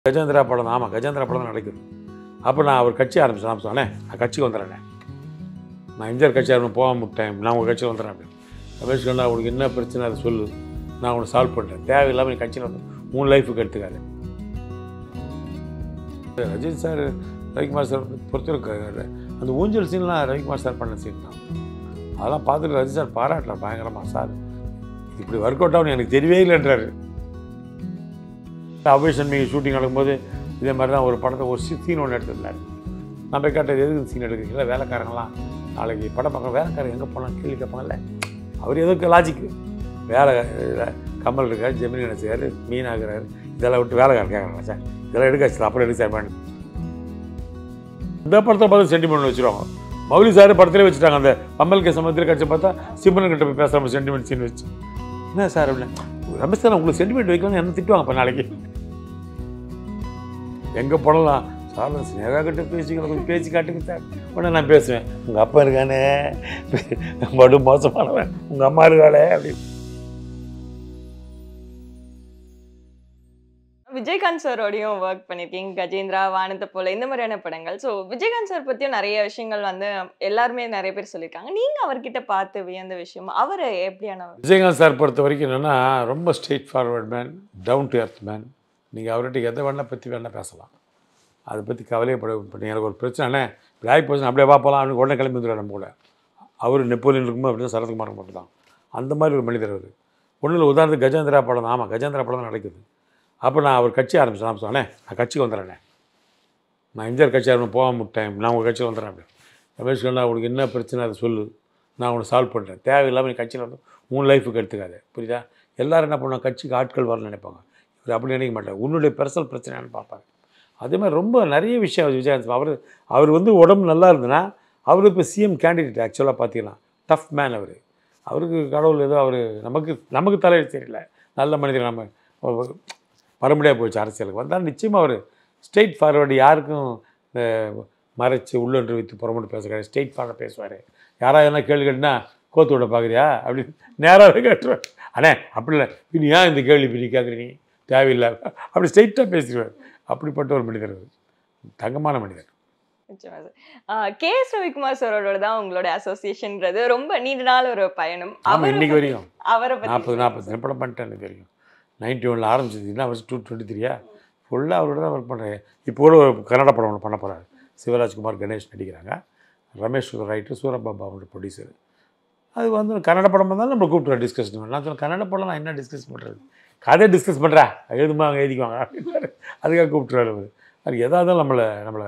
கஜேந்திரா படம் தான் ஆமாம் கஜேந்திரா படம் தான் நடக்குது அப்போ நான் அவர் கட்சி ஆரம்பிச்சேன் நான் சொன்னேன் நான் கட்சிக்கு வந்துடுறேனே நான் எம்ஜிஆர் கட்சி ஆரம்பி போக முட்டேன் நான் உங்கள் கட்சியில் வந்துடுறேன் அப்படின்னு ரமேஷ் கண்ணா உனக்கு என்ன பிரச்சனை அதை சொல்லு நான் உனக்கு சால்வ் பண்ணுறேன் தேவையில்லாமல் நீ கட்சியில் வந்து மூணு லைஃபுக்கு எடுத்துக்காது ரஜினி சார் ரவிக்குமார் சார் பொறுத்திருக்காரு அந்த ஊஞ்சல் சீன்லாம் ரவிக்குமார் சார் பண்ண சீன் தான் அதெல்லாம் பார்த்துட்டு ரஜினி சார் பாராட்டுறார் பயங்கரமாக சார் இது இப்படி ஒர்க் அவுட் ஆகும் எனக்கு தெரியவே இல்லைன்றாரு அபேஷன் மீது ஷூட்டிங் நடக்கும்போது இதே மாதிரி தான் ஒரு படத்தை ஒரு சீன் ஒன்று எடுத்திருந்தார் நான் போய் கேட்டது எதுக்கு சீன் எடுக்கிறீங்களா வேலைக்காரங்களாம் நாளைக்கு படம் பார்க்க வேலைக்காரங்க எங்கே போகலாம் கேள்வி கேட்பாங்கல்ல அவர் எதுக்கு லாஜிக்கு வேலை இதுல கமல் இருக்கார் ஜெமினி நினச்சிக்காரு மீனாகிறாரு இதெல்லாம் விட்டு வேலைக்காரன் கேட்குறாங்க சார் இதெல்லாம் எடுக்காச்சு அப்புறம் எடுக்க சார் வேணும் இந்த படத்தை பார்த்து சென்டிமெண்ட் வச்சுருவாங்க மௌலி சார் படத்திலே வச்சுட்டாங்க அந்த கமல் கே சமத்தில் கட்சி பார்த்தா சிம்மன் கிட்ட போய் பேசுகிற சென்டிமெண்ட் சீன் வச்சு என்ன சார் அப்படின்னு ரமேஷ் சார் உங்களுக்கு சென்டிமெண்ட் வைக்கலாம்னு என்ன திட்டுவாங்க இப்போ நாளைக்கு எங்கே போடலாம் சார் நான் ஸ்னேகா கிட்ட பேசிக்கலாம் கொஞ்சம் பேசி காட்டுங்க சார் உடனே நான் பேசுவேன் உங்கள் அப்பா இருக்கானே படு மோசமானவன் உங்கள் அம்மா இருக்காளே அப்படின்னு விஜயகாந்த் சாரோடையும் ஒர்க் பண்ணியிருக்கீங்க கஜேந்திரா வானத்தை போல இந்த மாதிரியான படங்கள் ஸோ விஜயகாந்த் சார் பற்றியும் நிறைய விஷயங்கள் வந்து எல்லாருமே நிறைய பேர் சொல்லியிருக்காங்க நீங்கள் அவர்கிட்ட பார்த்து வியந்த விஷயம் அவர் எப்படியானவர் விஜயகாந்த் சார் பொறுத்த வரைக்கும் என்னென்னா ரொம்ப straightforward man down to earth man நீங்கள் அவர்கிட்ட எதை வேணால் பற்றி வேணால் பேசலாம் அதை பற்றி கவலையப்பட இப்போ எனக்கு ஒரு பிரச்சனை இப்படி ஆகி போச்சு அப்படியே பார்ப்பலாம் அப்படின்னு உடனே கிளம்பி வந்துடுவார் நம்ம கூட அவர் நெப்போலியன் இருக்கும்போது அப்படி தான் சரத்குமார் மட்டும் தான் அந்த மாதிரி ஒரு மனிதர் அவர் ஒன்றும் இல்லை உதாரணத்துக்கு கஜேந்திரா படம் தான் ஆமாம் கஜேந்திரா படம் தான் நடக்குது அப்போ நான் அவர் கட்சி ஆரம்பிச்சேன் நான் சொன்னேன் நான் கட்சிக்கு வந்துடுறேனே நான் எம்ஜிஆர் கட்சி ஆரம்பி போக முட்டேன் நான் உங்கள் கட்சியில் வந்துடுறேன் அப்படின்னு ரமேஷ் கண்ணா உனக்கு என்ன பிரச்சனை அதை சொல்லு நான் உனக்கு சால்வ் பண்ணுறேன் தேவையில்லாமல் நீ கட்சியில் வந்து மூணு லைஃபுக்கு எடுத்துக்காது புரியுதா எல்லாரும் என்ன பண்ணுவாங்க கட்சிக்கு ஆட்கள் வரணும்னு நினைப்பாங்க இவர் அப்படி நினைக்க மாட்டார் உன்னுடைய பர்சனல் பிரச்சனைன்னு பார்ப்பாங்க அதே மாதிரி ரொம்ப நிறைய விஷயம் அவர் விஜயகாந்த் அவர் அவர் வந்து உடம்பு நல்லா இருந்ததுன்னா அவர் இப்போ சிஎம் கேண்டிடேட் ஆக்சுவலாக பார்த்தீங்கன்னா டஃப் மேன் அவர் அவருக்கு கடவுள் ஏதோ அவர் நமக்கு நமக்கு தலையெழுத்து தெரியல நல்ல மனிதர் நம்ம வர முடியாது போச்சு அரசியலுக்கு வந்தால் நிச்சயமாக அவர் ஸ்ட்ரெயிட் ஃபார்வர்டு யாருக்கும் இந்த மறைச்சு உள்ளொன்று வைத்து புறமட்டு பேசுகிறாரு ஸ்ட்ரெயிட் ஃபார்வர்டாக பேசுவார் யாராவது என்ன கேள்வி கேட்டுனா கோத்து விட பார்க்குறியா அப்படின்னு நேராகவே கேட்டுருவார் அண்ணே அப்படி இல்லை இனி ஏன் இந்த கேள்வி இப்படி கேட்குறீங்க தேவையில்லை அப்படி ஸ்ட்ரெயிட்டாக பேசிடுவார் அப்படிப்பட்ட ஒரு மனிதர் அவர் தங்கமான மனிதர் நிச்சயமா சார் கே எஸ் ரவிக்குமார் சாரோட தான் உங்களோட அசோசியேஷன்ன்றது ரொம்ப நீண்ட நாள் ஒரு பயணம் ஆமாம் அவரை இன்னைக்கு பத்தி- வரையும் அவரை பத்தி நாற்பது நாற்பது திரைப்படம் பண்ணிட்டேன் எனக்கு வரைக்கும் நைன்டி ஒனில் ஆரம்பிச்சது என்ன வருஷம் டூ டுவெண்ட்டி த்ரீயா ஃபுல்லாக அவரோட தான் ஒர்க் பண்ணுறேன் இப்போ கூட ஒரு கன்னட படம் ஒன்று பண்ண போகிறாரு சிவராஜ்குமார் கணேஷ் நடிக்கிறாங்க ரமேஷ் ரைட்டர் சூரபாபா அவரோட ப்ரொடியூசர் அது வந்து கன்னட படம் வந்தாலும் நம்ம கூப்பிட்றோம் டிஸ்கஷன் நான் சொன்னேன் கன்னட படம் நான் என்ன டிஸ்கஸ் பண்ணுறது கதை டிஸ்கஸ் பண்ணுறா எழுதுமா அங்கே எழுதிக்குவாங்க அப்படின்னாரு அதுக்காக கூப்பிட்டுருவாரு அவர் அது எதாக இருந்தாலும் நம்மளை நம்மளை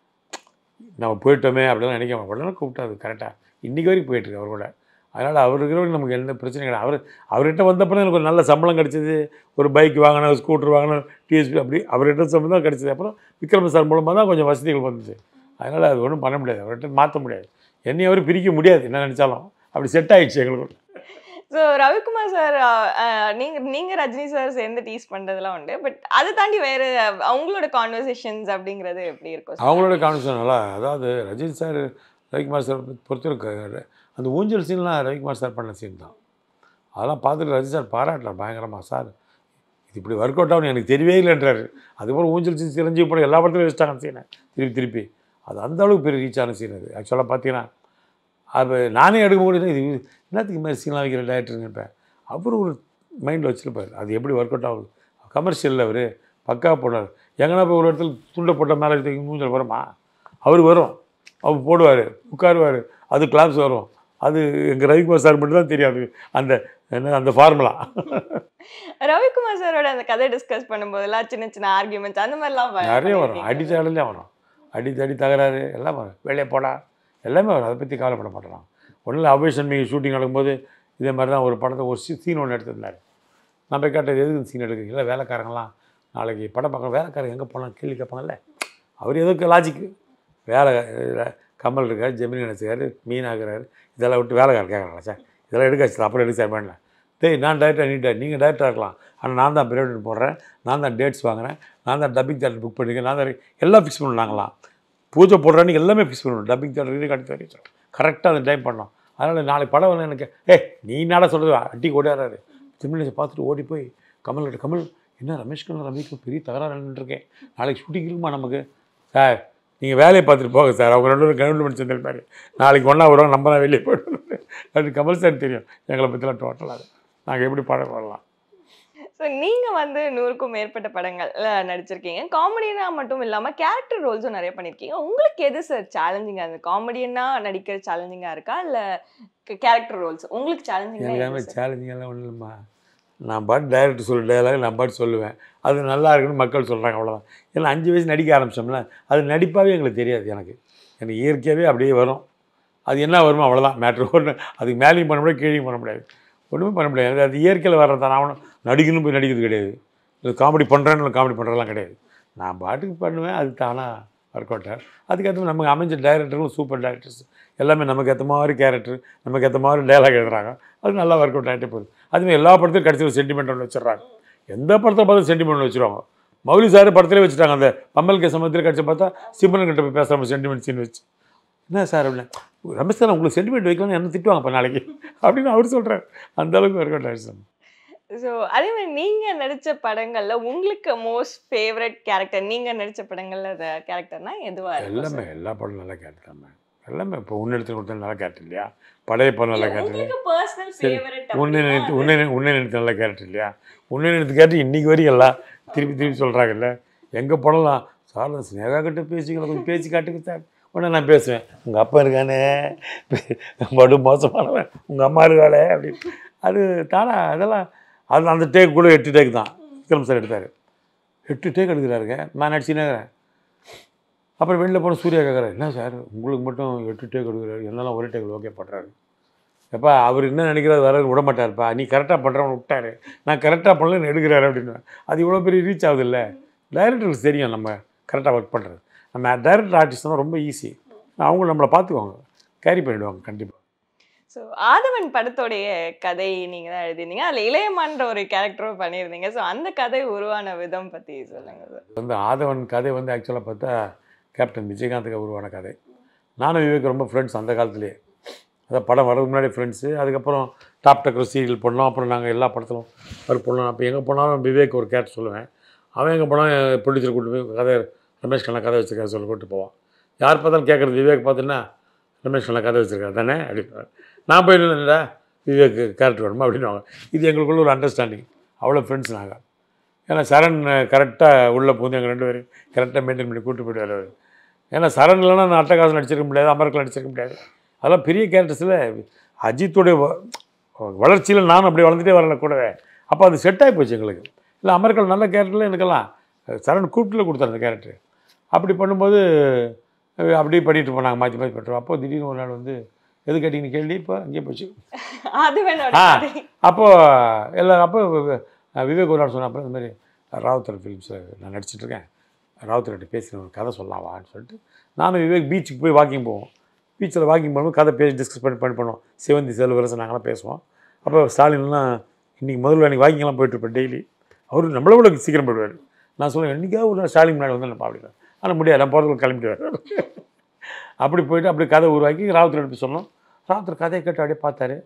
நம்ம போயிட்டோமே அப்படிலாம் நினைக்க மாட்டோம் உடனே கூப்பிட்டாரு கரெக்டாக இன்றைக்கி வரைக்கும் போயிட்டுருக்கு அவர் கூட அதனால் அவர் இருக்கிறவங்க நமக்கு எந்த பிரச்சனையும் கிடையாது அவர் அவர்கிட்ட வந்தப்பறம் எனக்கு ஒரு நல்ல சம்பளம் கிடச்சிது ஒரு பைக் வாங்கினேன் ஸ்கூட்டர் வாங்கினேன் டிஎஸ்பி அப்படி அவர்கிட்ட சம்பளம் தான் கிடச்சிது அப்புறம் விக்ரம சார் மூலமாக தான் கொஞ்சம் வசதிகள் வந்துச்சு அதனால் அது ஒன்றும் பண்ண முடியாது அவர்கிட்ட மாற்ற முடியாது என்னையும் அவர் பிரிக்க முடியாது என்ன நினச்சாலும் அப்படி செட் ஆகிடுச்சு எங்களுக்கு ஸோ ரவிக்குமார் சார் நீங்க நீங்க ரஜினி சார் சேர்ந்து டீஸ் பண்றதெல்லாம் உண்டு பட் அதை தாண்டி வேற அவங்களோட கான்வர்சேஷன்ஸ் அப்படிங்கிறது எப்படி இருக்கும் sir? அவங்களோட கான்வர்சேஷன் நல்லா அதாவது ரஜினி சார் ரவிக்குமார் சார் பொறுத்திருக்காரு அந்த ஊஞ்சல் சீன்லாம் ரவிக்குமார் சார் பண்ண சீன் தான் அதெல்லாம் பார்த்துட்டு ரஜினி சார் பாராட்டுறார் பயங்கரமாக சார் இது இப்படி ஒர்க் அவுட் ஆகும் எனக்கு தெரியவே இல்லைன்றாரு அதுக்கப்புறம் ஊஞ்சல் சீன் சிரஞ்சீவி படம் எல்லா படத்துலையும் வச்சுட்டாங்க சீனை திருப்பி திருப்பி அது அந்த அளவுக்கு பெரிய ரீச் ஆன சீன் அது ஆக்சுவலாக பார்த்தீங்கன்னா அது நானே எடுக்க முடியாது இது என்னத்துக்கு மாதிரி சீன்லாம் வைக்கிற டேரக்டர்னு நினைப்பேன் அவர் ஒரு மைண்டில் வச்சுருப்பார் அது எப்படி ஒர்க் அவுட் ஆகுது கமர்ஷியலில் அவர் பக்கா போடுறார் எங்கன்னா போய் ஒரு இடத்துல துண்டை போட்ட மேலே எடுத்து மூஞ்சல் வருமா அவர் வரும் அவர் போடுவார் உட்காருவார் அது கிளாப்ஸ் வரும் அது எங்கள் ரவிக்குமார் சார் மட்டும் தான் தெரியாது அந்த என்ன அந்த ஃபார்முலா ரவிக்குமார் சாரோட அந்த கதை டிஸ்கஸ் பண்ணும்போதெல்லாம் சின்ன சின்ன ஆர்கியூமெண்ட்ஸ் அந்த மாதிரிலாம் ப- நிறைய வரும் பண்ணிருக்கீங்க. அடி தகடலே வரும் அடி தடி தகராறு எல்லாம் வரும் வெளியே போடா எல்லாமே வரும் அதை பற்றி கவலைப்பட மாட்டேறான் ஒன்றும் இல்லை அபேஷன் மீது ஷூட்டிங் நடக்கும்போது இதே மாதிரி தான் ஒரு படத்தை ஒரு சீன் ஒன்று எடுத்திருந்தார் நான் போய் கேட்டது எதுக்கு சீன் எடுக்கிறீங்களா வேலைக்காரங்களாம் நாளைக்கு படம் பார்க்க வேலைக்காரங்க எங்கே போகலாம் கேள்வி கேட்பாங்கல்ல அவர் எதுக்கு லாஜிக்கு வேலை இதுல கமல் இருக்கார் ஜெமினி நினச்சிக்காரு மீனாகிறாரு இதெல்லாம் விட்டு வேலைக்காரர் கேட்குறாங்களா சார் இதெல்லாம் எடுக்காச்சு அப்புறம் எடுக்க சார் பண்ணல டேய் நான் டேரக்டர் நீ டேரக்டர் நீங்கள் டேரக்டராக இருக்கலாம் ஆனால் நான் தான் பீரியட் போடுறேன் நான் தான் டேட்ஸ் வாங்குறேன் நான் தான் டப்பிங் தேட்டர் புக் பண்ணிருக்கேன் நான் தான் எல்லாம் ஃபிக்ஸ் பண்ணாங்களாம் பூஜை போடுறான்னு எல்லாமே ஃபிக்ஸ் பண்ணணும் டப்பிங் தேட்டர் இது கட்டி வரைக்கும் கரெக்டாக அந்த டைம் பண்ணோம் அதனால் நாளைக்கு படம் வந்து எனக்கு ஏ நீ நாட சொல்கிறது அட்டி ஓடியாராரு ஜெமினி பார்த்துட்டு ஓடி போய் கமல்கிட்ட கமல் என்ன ரமேஷ்கண்ணன் ரவிக்கும் பெரிய தகராறு இருக்கேன் நாளைக்கு ஷூட்டிங் இருக்குமா நமக்கு சார் நீங்கள் வேலையை பார்த்துட்டு போங்க சார் அவங்க ரெண்டு பேரும் கவர்மெண்ட் சேர்ந்துருப்பாரு நாளைக்கு ஒன்றா வருவாங்க நம்ம தான் வெளியே போயிடுவோம் அது கமல் சார் தெரியும் எங்களை பற்றிலாம் டோட்டலாக நாங்கள் எப்படி படம் பண்ணலாம் ஸோ நீங்க வந்து நூறுக்கும் மேற்பட்ட படங்கள்ல நடிச்சிருக்கீங்க காமெடினா மட்டும் இல்லாம கேரக்டர் ரோல்ஸும் நிறைய பண்ணிருக்கீங்க உங்களுக்கு எது சார் சேலஞ்சிங்கா இருக்கு காமெடியனா நடிக்கிற சேலஞ்சிங்கா இருக்கா இல்ல கேரக்டர் ரோல்ஸ் உங்களுக்கு எனக்கு சேலஞ்சிங்கா மாதிரி சேலஞ்சிங்கெல்லாம் ஒன்றும் இல்லைம்மா நான் பாட்டு டைரக்டர் சொல்ல டயலாக் நான் பாட்டு சொல்லுவேன் அது நல்லா இருக்குன்னு மக்கள் சொல்கிறாங்க அவ்வளோதான் ஏன்னா அஞ்சு வயசு நடிக்க ஆரம்பிச்சோம்ல அது நடிப்பாகவே எங்களுக்கு தெரியாது எனக்கு எனக்கு இயற்கையாகவே அப்படியே வரும் அது என்ன வருமோ அவ்வளோதான் மேட்ரு ஒன்று அதுக்கு மேலேயும் பண்ண முடியாது கீழேயும் பண்ண முடியாது ஒன்றுமே பண்ண முடியாது அது இயற்கையில் வர்றது நான் அவனும் நடிக்கணும் போய் நடிக்கிறது கிடையாது இது காமெடி பண்ணுறேன்னு காமெடி பண்ணுறதெல்லாம் கிடையாது நான் பாட்டுக்கு பண்ணுவேன் அது தானாக ஒர்க் அவுட் ஆகும் அதுக்கேற்ற நமக்கு அமைஞ்ச டைரக்டர்களும் சூப்பர் டைரக்டர்ஸ் எல்லாமே நமக்கு ஏற்ற மாதிரி கேரக்டர் நமக்கு ஏற்ற மாதிரி டைலாக் எழுதுறாங்க அது நல்லா ஒர்க் அவுட் ஆகிட்டே போகுது அதுமாதிரி எல்லா படத்தையும் கடைசியில் சென்டிமெண்ட் ஒன்று வச்சிடுறாங்க எந்த படத்தை பார்த்து சென்டிமெண்ட் வச்சுருவாங்க மௌலி சார் படத்திலே வச்சுட்டாங்க அந்த பம்மல் கே சமத்தில் கடிச்சு பார்த்தா சிம்மன் கிட்ட போய் பேசுகிற சென்டிமெண்ட் சீன் வச்சு என்ன சார் அப்படின்னு ரமேஷ் சார் உங்களுக்கு சென்டிமெண்ட் வைக்கலாம்னு என்ன திட்டுவாங்க இப்போ நாளைக்கு அப்படின்னு அவர் சொல்கிறார் அந்த அளவுக்கு ஒர்க் அவுட் ஆகிடுச்சு ஸோ அதே மாதிரி நீங்க நடிச்ச படங்கள்ல உங்களுக்கு மோஸ்ட் ஃபேவரட் கேரக்டர் நீங்க நடிச்ச படங்கள்ல கேரக்டர்னா எதுவா இருக்கும் எல்லாமே எல்லா படமும் நல்ல கேரக்டர் தான் எல்லாமே இப்போ உன்னெடுத்து கொடுத்த நல்ல கேரக்டர் இல்லையா பழைய படம் நல்ல கேரக்டர் உங்களுக்கு பர்சனல் சரி. ஃபேவரட் உன்னை நினைத்து உன்னை நினை- உன்னை நினைத்து நல்ல கேரக்டர் இல்லையா உன்னை நினைத்து கேரக்டர் இன்றைக்கி வரைக்கும் எல்லாம் திருப்பி திருப்பி சொல்கிறாங்கல்ல எங்கே போடலாம் சார் நான் ஸ்னேகா கிட்ட பேசிக்கலாம் கொஞ்சம் பேசி காட்டுங்க சார் உடனே நான் பேசுவேன் உங்கள் அப்பா இருக்கானே படு மோசமானவன் உங்கள் அம்மா இருக்காளே அப்படின்னு அது தானா அதெல்லாம் அது அந்த டேக் கூட எட்டு டேக் தான் விக்ரம் சார் எடுத்தார் எட்டு டேக் எடுக்கிறாருங்க நான் நடிச்சுனே இருக்கிறேன் அப்புறம் வெளியில் போன சூர்யா கேட்குறாரு என்ன சார் உங்களுக்கு மட்டும் எட்டு டேக் எடுக்கிறாரு என்னெல்லாம் ஒரே டேக்கில் ஓகே பண்ணுறாரு எப்பா அவர் என்ன நினைக்கிறாரு வர விட மாட்டார்ப்பா நீ கரெக்டாக பண்ணுறவன் விட்டாரு நான் கரெக்டாக பண்ணலன்னு எடுக்கிறாரு அப்படின்னு அது இவ்வளோ பெரிய ரீச் ஆகுது இல்லை டைரக்டருக்கு தெரியும் நம்ம கரெக்டாக ஒர்க் பண்ணுறது நம்ம டைரக்டர் ஆர்டிஸ்ட் தான் ரொம்ப ஈஸி அவங்க நம்மளை பார்த்துக்குவாங்க கேரி பண்ணிவிடுவாங்க கண்டிப்பாக ஸோ ஆதவன் படத்தோடைய கதை நீங்க தான் எழுதிருந்தீங்க அதுல இளையமான்ற ஒரு கேரக்டரும் பண்ணியிருந்தீங்க ஸோ அந்த கதை உருவான விதம் பத்தி சொல்லுங்க சார் வந்து ஆதவன் கதை வந்து ஆக்சுவலாக பார்த்தா கேப்டன் விஜயகாந்துக்கு உருவான கதை நானும் விவேக் ரொம்ப ஃப்ரெண்ட்ஸ் அந்த காலத்துலேயே அதான் படம் வரதுக்கு முன்னாடி ஃப்ரெண்ட்ஸு அதுக்கப்புறம் டாப் டக்கர் சீரியல் பண்ணோம் அப்புறம் நாங்கள் எல்லா படத்திலும் ஒர்க் பண்ணோம் அப்போ எங்கே போனாலும் விவேக் ஒரு கேரக்டர் சொல்லுவேன் அவன் எங்கே போனாலும் ப்ரொடியூசர் கூட்டு போய் கதை ரமேஷ் கண்ணா கதை வச்சிருக்காரு சொல்லி கூட்டு போவான் யார் பார்த்தாலும் கேட்குறது விவேக் பார்த்தீங்கன்னா ரமேஷ் கண்ணா கதை வச்சிருக்காரு தானே அப்படின்னு நான் போய் இல்லைடா விவேக் கேரக்டர் வேணுமா அப்படின்னுவாங்க இது எங்களுக்குள்ள ஒரு அண்டர்ஸ்டாண்டிங் அவ்வளோ ஃப்ரெண்ட்ஸ் நாங்கள் ஏன்னா சரண் கரெக்டாக உள்ளே போகுது எங்கள் ரெண்டு பேரும் கரெக்டாக மெயின்டைன் பண்ணி கூட்டு போயிட்டு வருவார் ஏன்னா சரண் இல்லைன்னா நான் அட்டகாசம் நடிச்சிருக்க முடியாது அமர்க்கல் நடிச்சிருக்க முடியாது அதெல்லாம் பெரிய கேரக்டர்ஸில் அஜித்துடைய வளர்ச்சியில் நானும் அப்படி வளர்ந்துட்டே வரல கூடவே அப்போ அது செட் ஆகி போச்சு எங்களுக்கு இல்லை அமர்க்கல் நல்ல கேரக்டரில் எனக்கெல்லாம் சரண் கூப்பிட்டுல கொடுத்தாரு அந்த கேரக்டர் அப்படி பண்ணும்போது அஹ் அப்படியே பண்ணிட்டு போனாங்க மாற்றி மாற்றி பண்ணுறோம் அப்போ திடீர்னு ஒரு நாள் வந்து எது கேட்டிங்கன்னு கேள்வி இப்போ அங்கேயே போச்சு ஆதவனோட ஆ. கதை அப்போது எல்லாரும் அப்போ விவேக் ஒரு நாள் சொன்னப்போ இந்த மாதிரி ராவுத்தர் ஃபிலிம்ஸில் நான் நடிச்சிட்டு இருக்கேன் ராவுத்தர்கிட்ட பேசி ஒரு கதை சொல்லலாமான்னு சொல்லிட்டு நானும் விவேக் பீச்சுக்கு போய் வாக்கிங் போவோம் பீச்சில் வாக்கிங் பண்ணும்போது கதை பேசி டிஸ்கஸ் பண்ணி பண்ணி பண்ணுவோம் சிவந்தி செல்வரசன் நாங்களாம் பேசுவோம் அப்போ ஸ்டாலின்லாம் இன்றைக்கி முதல்ல அன்றைக்கி வாக்கிங்லாம் போயிட்டுருப்பேன் டெய்லி அவர் நம்மளை விட சீக்கிரம் போயிடுவார் நான் சொல்லுவேன் என்றைக்காவது ஒரு நாள் ஸ்டாலின் முன்னாடி வந்து நான் அப்படின்னா ஆனால் முடியாது நான் போகிறதுக்கு கிளம்பிட்டு அப்படி போயிட்டு அப்படி கதை உருவாக்கி ராவுத்தர் எடுத்து சொன்னோம் ராவுத்தர் கதையை கேட்டு அப்படியே பார்த்தாரு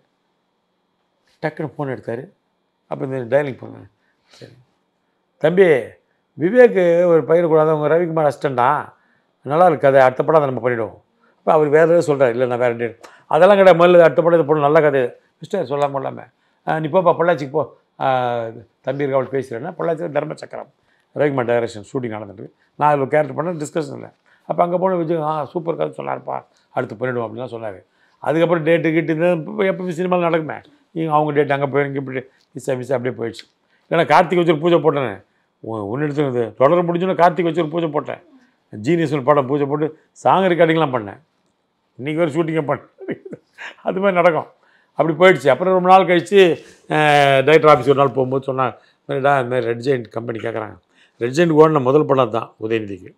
டக்குன்னு ஃபோன் எடுத்தார் அப்போ இந்த டயலிங் பண்ணேன் சரி தம்பி விவேக் ஒரு பயிர் கூடாது அவங்க ரவிக்குமார் அசிஸ்டண்டா நல்லா இருக்காது அடுத்த படம் அதை நம்ம பண்ணிவிடுவோம் இப்போ அவர் வேறு ஏதாவது சொல்கிறார் இல்லை நான் வேறு டேட் அதெல்லாம் கிடையாது முதல்ல அடுத்த படம் இது போடணும் நல்ல கதை மிஸ்டர் சொல்லாம இல்லாமல் நீ போப்பா பொள்ளாச்சிக்கு போ ஆ, தம்பி இருக்க அவள் பேசுகிறேன்னா பொள்ளாச்சி தர்ம சக்கரம் ரவிக்குமார் டைரக்ஷன் ஷூட்டிங் நடந்துட்டு நான் அதில் கேரக்டர் பண்ண டிஸ்கஷன் இல்லை அப்போ அங்கே போன விஜய் ஆ சூப்பர் கதை சொன்னார்ப்பா அடுத்து பண்ணிவிடுவோம் அப்படின்லாம் சொன்னார் அதுக்கப்புறம் டேட்டு கிட்டு எப்போ சினிமாவில் நடக்குமே இங்கே அவங்க டேட் அங்கே போய் இங்கே இப்படி மிஸ் மிஸ் அப்படியே போயிடுச்சு ஏன்னா கார்த்திக் வச்சு ஒரு பூஜை போட்டேன் ஒன்று எடுத்து தொடர முடிஞ்சோன்னா கார்த்திக் வச்சு ஒரு பூஜை போட்டேன் ஜீனியஸ் ஒரு படம் பூஜை போட்டு சாங் ரெக்கார்டிங்லாம் பண்ணேன் இன்றைக்கி ஒரு ஷூட்டிங்கை பண்ணேன் அது மாதிரி நடக்கும் அப்படி போயிடுச்சு அப்புறம் ரொம்ப நாள் கழித்து டைரக்டர் ஆஃபீஸ் ஒரு நாள் போகும்போது சொன்னாங்க மாதிரிடா இந்த மாதிரி ரெட் ஜெயின்ட் கம்பெனி கேட்குறாங்க ரெட் ஜெயின்ட் ஓடின முதல் படம் தான் உதயநிதிக்கு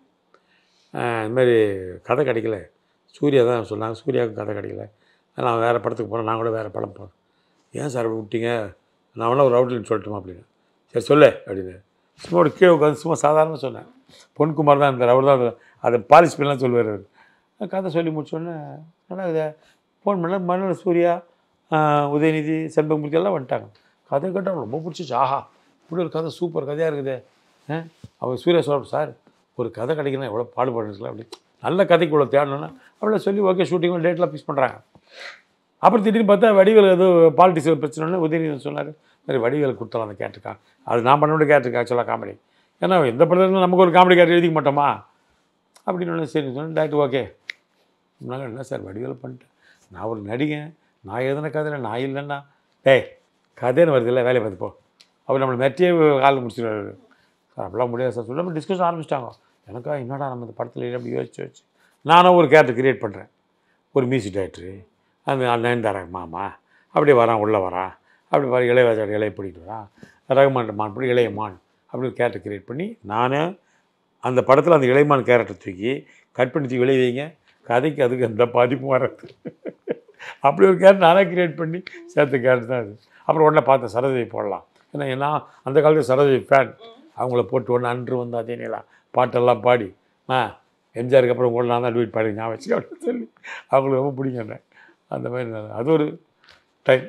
அஹ் இந்த மாதிரி கதை கிடைக்கல சூர்யா தான் சொன்னாங்க சூர்யாவுக்கு கதை கிடைக்கல நான் வேறு படத்துக்கு போனேன் நான் கூட வேறு படம் போனேன் ஏன் சார் அப்படி விட்டீங்க நான் வேணா ஒரு அவுட்லைன் சொல்லட்டுமா அப்படின்னு சரி சொல்லு அப்படின்னு சும்மா ஒரு கீழே உட்காந்து சும்மா சாதாரணமாக சொன்னேன் பொன்குமார் தான் இருந்தார் அவர் தான் இருந்தார். அதை பாலிஷ் பண்ணலாம் சொல்லுவார் அவர் கதை சொல்லி முடிச்சோடனே நல்லா இதை ஃபோன் பண்ண மறுநாள் சூர்யா ஆஹ், உதயநிதி செண்பகமூர்த்தி எல்லாம் வந்துட்டாங்க கதை கேட்டால் ரொம்ப பிடிச்சிச்சு ஆஹா இப்படி ஒரு கதை சூப்பர் கதையாக இருக்குது ஆ அவர் சூர்யா சொல்ல சார் ஒரு கதை கிடைக்கணும் எவ்வளோ பாடுபடுறீங்களா அப்படி நல்ல கதைக்கு இவ்வளோ தேடணும்னா அவளை சொல்லி ஓகே ஷூட்டிங் டேட்லாம் ஃபிக்ஸ் பண்ணுறாங்க அப்புறம் திடீர்னு பார்த்தா வடிவேல் ஏதோ பாலிட்டிக்ஸ் பிரச்சனைன்னு உதயநிதி சொன்னார் சரி வடிவேல் கொடுத்தலாம் அந்த கேட்டிருக்கான் அது நான் பண்ண வேண்டிய கேட்டிருக்கேன் ஆக்சுவலாக காமெடி ஏன்னா எந்த படத்துல நமக்கு ஒரு காமெடி கேட்டு எழுதிக்க மாட்டோமா அப்படின்னு ஒன்று சரி சொன்னேன் டேரக்டர் ஓகே முன்னாடி என்ன சார் வடிவேல் பண்ணிட்டேன் நான் ஒரு நடிகன் நான் எழுதின கதையில் நான் இல்லைன்னா டேய் கதைன்னு வருது இல்லை வேலையை பார்த்து போ அவர் நம்மளை மெட்டியே காலில் முடிச்சிடுவாரு சார் அப்படிலாம் முடியாது சார் சொல்லி நம்ம டிஸ்கஷன் ஆரம்பிச்சிட்டாங்க எனக்கா என்னடா நம்ம இந்த படத்தில் இல்லை அப்படி யோசிச்சு யோசிச்சு நானும் ஒரு கேரக்டர் கிரியேட் பண்ணுறேன் ஒரு மியூசிக் டைரக்டரு அந்த நயன்தாரா மாமா அப்படியே வரான் உள்ளே வரான் அப்படி வர இளையராஜா இலையை பிடிக்கிட்டு வரான் ரகுமான் மான் பிடி இளையமான் அப்படி ஒரு கேரக்டர் கிரியேட் பண்ணி நானே அந்த படத்தில் அந்த இளையமான் கேரக்டர் தூக்கி கட் பண்ணி தூக்கி வெளியே வைங்க கதைக்கு அதுக்கு எந்த பாதிப்பும் வராது அப்படி ஒரு கேரக்டர் நானே கிரியேட் பண்ணி சேர்த்த கேரக்டர் தான் அது அப்புறம் உடனே பார்த்தேன் சரஸ்வதி போடலாம் ஏன்னா ஏன்னா அந்த காலத்தில் சரஸ்வதி ஃபேன் அவங்கள போட்டு ஒன்று அன்று வந்து அதே நிலா பாட்டெல்லாம் பாடி ஆ எம்ஜிஆருக்கு அப்புறம் உங்களை நான் தான் டுவீட் பாடி நான் வச்சு அப்படின்னு சொல்லி அவங்களுக்கு ரொம்ப பிடிக்கும் என்ன அந்த மாதிரி நான் அது ஒரு டைம்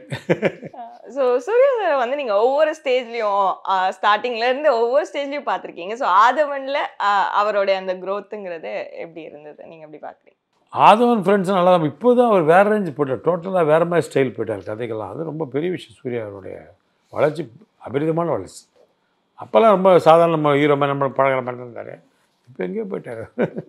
ஸோ சூர்யா சார் வந்து நீங்க ஒவ்வொரு ஸ்டேஜ்லயும் ஸ்டார்டிங்ல இருந்து ஒவ்வொரு ஸ்டேஜ்லயும் பார்த்திருக்கீங்க ஸோ ஆதவன்ல ஆஹ், அவருடைய அந்த growthங்கிறது எப்படி இருந்தது நீங்க எப்படி பாக்குறீங்க ஆதவன் ஃப்ரெண்ட்ஸ் நல்லா தான் இப்போ தான் அவர் வேறு ரேஞ்சு போயிட்டார் டோட்டலாக வேறு மாதிரி ஸ்டைல் போயிட்டார் கதைகள்லாம் அது ரொம்ப பெரிய விஷயம் சூர்யா அவருடைய வளர்ச்சி அபரிதமான வளர்ச்சி அப்போல்லாம் ரொம்ப சாதாரண நம்ம ஹீரோ மாதிரி நம்ம பழகிற மாதிரி இருந்தார் இப்போ எங்கேயோ போயிட்டார்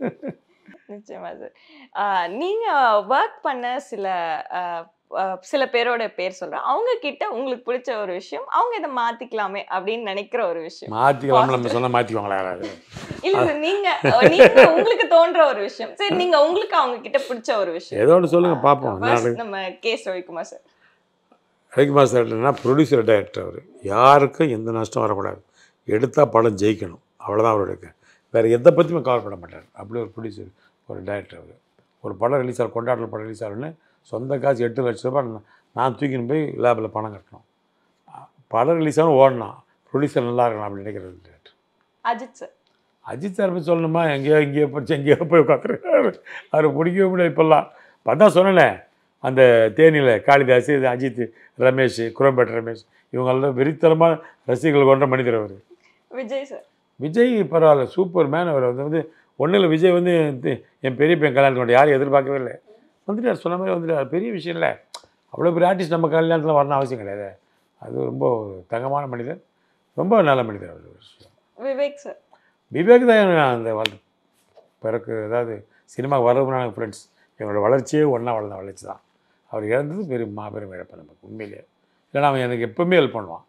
நிச்சயமா சார் நீங்க ஒர்க் பண்ண சில ஆஹ், ஆஹ், சில பேரோட பேர் சொல்றேன் அவங்க கிட்ட உங்களுக்கு பிடிச்ச ஒரு விஷயம் அவங்க இதை மாத்திக்கலாமே அப்படின்னு நினைக்கிற ஒரு விஷயம் மாற்றிக்கலாம் நம்ம சொன்னால் மாற்றிக்குவாங்களா யாராவது இல்ல சார் நீங்க நீங்க உங்களுக்கு தோன்ற ஒரு விஷயம் சரி நீங்க உங்களுக்கு அவங்க கிட்ட பிடிச்ச ஒரு விஷயம் ஏதோ ஒன்று சொல்லுங்கள் பார்ப்போம் என்ன First நம்ம கேஸ் ரவிக்குமார் சார் ரவிக்குமார் சார்னா ப்ரொடியூசர் டைரக்டர் அவர் யாருக்கும் எந்த நஷ்டம் வரக்கூடாது எடுத்தால் படம் ஜெயிக்கணும் அவ்வளோதான் அவருடைய வேறு எதை பற்றியுமே கவலைப்பட மாட்டார் அப்படி ஒரு ப்ரொடியூசர் ஒரு டைரக்டர் அவர் ஒரு படம் ரிலீஸ் ஆகும் கொண்டாடல் படம் ரிலீஸ் ஆகுன்னு சொந்த காசு எட்டு லட்ச ரூபாய் நான் நான் தூக்கின்னு போய் லேபில் பணம் கட்டணும் படம் ரிலீஸ் ஆகணும் ஓடணும் ப்ரொடியூசர் நல்லா இருக்கணும் அப்படி நினைக்கிறது director Ajith sir Ajith sir பற்றி சொல்லணுமா எங்கேயோ இங்கேயோ படிச்சு எங்கேயோ போய் உட்காந்துருக்காரு அவரை பிடிக்கவே முடியாது இப்போல்லாம் பார்த்தா சொன்னேனே அந்த தேனியில் காளிதாஸ் இது அஜித் ரமேஷ் குரம்பேட் ரமேஷ் இவங்கெல்லாம் வெறித்தனமான ரசிகர்கள் கொண்ட மனிதர் அவர் விஜய் சார் விஜய் பரவாயில்ல சூப்பர் மேன் அவர் வந்து வந்து ஒன்றும் இல்லை விஜய் வந்து தி- என் பெரிய பையன் கல்யாணம் கொண்டு யாரும் எதிர்பார்க்கவே இல்லை வந்துட்டார் சொன்ன மாதிரி வந்துட்டார் பெரிய விஷயம் இல்லை அவ்வளோ பெரிய ஆர்டிஸ்ட் நம்ம கல்யாணத்தில் வரணும் அவசியம் கிடையாது அது ரொம்ப ஒரு தங்கமான மனிதர் ரொம்ப நல்ல மனிதர் அவர் விவேக் சார் விவேக் தான் அந்த வள பிறகு அதாவது சினிமா வரவுனாங்க ஃப்ரெண்ட்ஸ் எங்களோட வளர்ச்சியே ஒன்றா வளர்ந்த வளர்ச்சி தான் அவர் இழந்தது பெரும் மாபெரும் இழப்பு நமக்கு உண்மையிலேயே இல்லைன்னா அவன் எனக்கு எப்பவுமே ஹெல்ப் பண்ணுவான்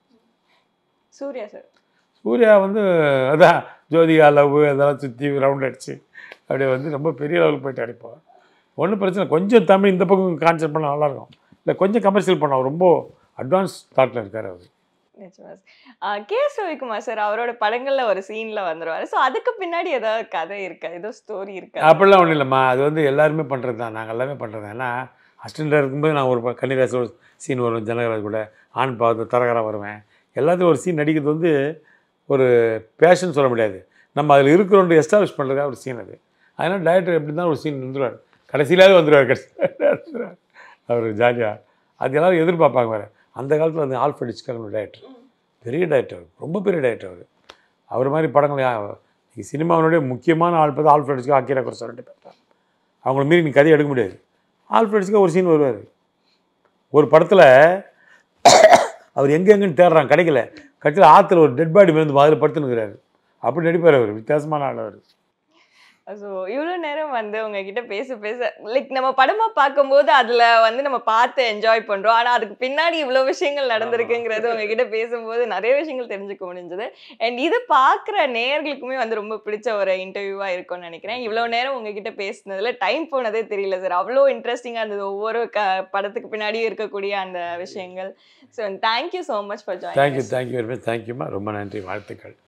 சூர்யா சார் சூர்யா வந்து அதான் ஜோதிகா லவ் அதெல்லாம் சுற்றி ரவுண்ட் அடிச்சு அப்படியே வந்து ரொம்ப பெரிய லெவலுக்கு போயிட்டு அடிப்போம் ஒன்றும் பிரச்சனை கொஞ்சம் தமிழ் இந்த பக்கம் கான்செப்ட் பண்ணால் நல்லாயிருக்கும் இல்லை கொஞ்சம் கமர்ஷியல் பண்ணோம் ரொம்ப அட்வான்ஸ் தாட்டில் இருக்கார் அவர் நிச்சயமா sir K S Ravikumar sir அவரோட படங்கள்ல ஒரு சீன்ல வந்துருவாரு ஸோ அதுக்கு பின்னாடி ஏதாவது கதை இருக்கா ஏதோ ஸ்டோரி இருக்கா அப்படிலாம் ஒன்றும் இல்லைம்மா அது வந்து எல்லாருமே பண்ணுறது தான் நாங்கள் எல்லாமே பண்ணுறது தான் ஏன்னா அசிஸ்டண்ட்டாக இருக்கும்போது நான் ஒரு ப- கன்னிராசி ஒரு சீன் வரும் ஜனகராஜ் கூட ஆண் பார்த்து தரகரா வருவேன் எல்லாத்தையும் ஒரு சீன் நடிக்கிறது வந்து ஒரு பேஷன் சொல்ல முடியாது நம்ம அதில் இருக்கிறோன்ற எஸ்டாப்ளிஷ் பண்ணுறதா ஒரு சீன் அது அதனால் டைரக்டர் எப்படி தான் ஒரு சீன் வந்துடுவார் கடைசியிலாவது வந்துடுவார் கடைசியில் அவர் ஜாலியாக அது எல்லாரும் எதிர்பார்ப்பாங்க வேறு அந்த காலத்தில் அந்த ஆல்ஃபர்ட் ஹிச்காக் டைரக்டர் பெரிய டைரக்டர் அவர் ரொம்ப பெரிய டைரக்டர் அவர் அவர் மாதிரி படங்கள் யா- நீங்க சினிமாவினுடைய முக்கியமான ஆள் பார்த்து ஆல்ஃபர்ட் ஹிச்காக் ஆக்கிரா குறை ரெண்டு பேர் தான் அவங்கள மீறி நீ கதையை எடுக்க முடியாது ஆல்ஃபர்ட் ஹிச்காக் ஒரு சீன் வருவார் ஒரு படத்தில் அவர் எங்கே எங்கேன்னு தேடுறான் கிடைக்கல கடைசியில் ஆற்றுல ஒரு டெட் பாடி வந்து அதில் படுத்துனுக்கிறாரு அப்படி நடிப்பார் அவர் வித்தியாசமான ஆள் அவர் ஸோ இவ்வளோ நேரம் வந்து உங்ககிட்ட பேச பேச லைக் நம்ம படமா பார்க்கும்போது அதுல வந்து நம்ம பார்த்து என்ஜாய் பண்றோம் ஆனா அதுக்கு பின்னாடி இவ்வளோ விஷயங்கள் நடந்திருக்குங்கிறது உங்ககிட்ட பேசும்போது நிறைய விஷயங்கள் தெரிஞ்சுக்க முடிஞ்சது அண்ட் இது பார்க்குற நேயர்களுக்குமே வந்து ரொம்ப பிடிச்ச ஒரு இன்டர்வியூவா இருக்கும்னு நினைக்கிறேன் இவ்வளோ நேரம் உங்ககிட்ட பேசினதுல டைம் போனதே தெரியல சார் அவ்வளோ இன்ட்ரெஸ்டிங்காக இருந்தது ஒவ்வொரு க படத்துக்கு பின்னாடியும் இருக்கக்கூடிய அந்த விஷயங்கள் so thank you so much for join thank you thank you very much தேங்க்யூம்மா ரொம்ப நன்றி வாழ்த்துக்கள்